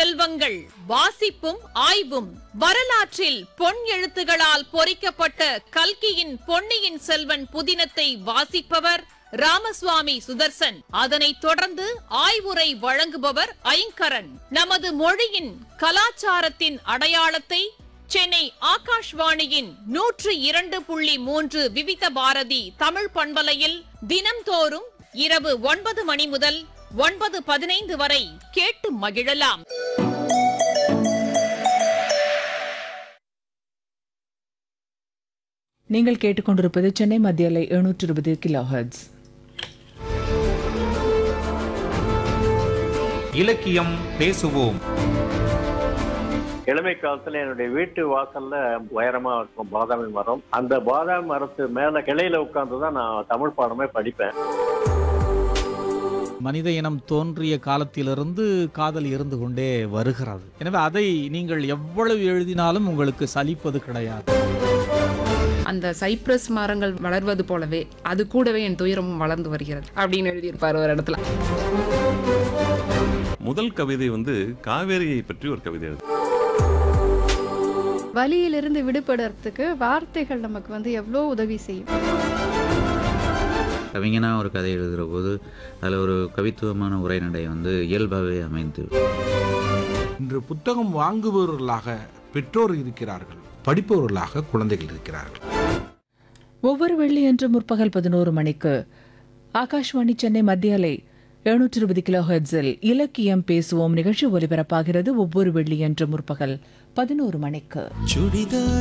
செல்வங்கள் வாசிப்பும் ஆய்வும் வரலாற்றில் பொன் எழுத்துகளால் பொறிக்கப்பட்ட கல்கியின் பொன்னியின் செல்வன் புதினத்தை வாசிப்பவர் ராமசுவாமி சுதர்சன் அதனைத் தொடர்ந்து ஆய்வுரை வழங்குபவர் ஐங்கரன் நமது மொழியின் கலாச்சாரத்தின் அடையாளத்தை சென்னை ஆகாஷ்வாணியின் நூற்று இரண்டு புள்ளி மூன்று விவித பாரதி தமிழ் பண்பலையில் தினம்தோறும் இரவு ஒன்பது மணி முதல் ஒன்பது பதினைந்து வரை கேட்டு மகிழலாம் நீங்கள் கேட்டுக்கொண்டிருப்பது சென்னை மத்திய அலை எழுநூற்று இருபது கிலோ ஹெர்ட்ஸ் இலக்கியம் பேசுவோம் இளமை காலத்துல என்னுடைய வீட்டு வாசல்ல உயரமா இருக்கும் பாதாமி மரம் அந்த பாதாமி மரத்து மேல கிளையில உட்கார்ந்து தான் நான் தமிழ் பாடமே படிப்பேன் மனித இனம் தோன்றிய காலத்திலிருந்து காதல் இருந்து கொண்டே வருகிறது எனவே அதை நீங்கள் எவ்வளவு எழுதினாலும் உங்களுக்கு சலிப்பது கிடையாது அந்த சைப்ரஸ் மரங்கள் வளர்வது போலவே அது கூடவே என் துயரமும் வளர்ந்து வருகிறது அப்படின்னு எழுதியிருப்பார் ஒரு இடத்துல முதல் கவிதை வந்து காவேரியை பற்றி ஒரு கவிதை எழுது வலியிலிருந்து விடுபடுறதுக்கு வார்த்தைகள் நமக்கு வந்து எவ்வளோ உதவி செய்யும் கவிஞனாக ஒரு கதை எழுதுகிற போது அதில் ஒரு கவித்துவமான உரைநடை வந்து இயல்பாகவே அமைந்து இன்று புத்தகம் வாங்குபவர்களாக பெற்றோர் இருக்கிறார்கள் படிப்பவர்களாக குழந்தைகள் இருக்கிறார்கள் ஒவ்வொரு வெள்ளியன்று முற்பகல் பதினோரு மணிக்கு ஆகாஷ்வாணி சென்னை மத்திய அலை எழுநூற்று இருபது கிலோ ஹெர்ட்ஸில் இலக்கியம் பேசுவோம் நிகழ்ச்சி ஒலிபரப்பாகிறது ஒவ்வொரு வெள்ளியன்று முற்பகல் பதினோரு மணிக்கு சுடிதார்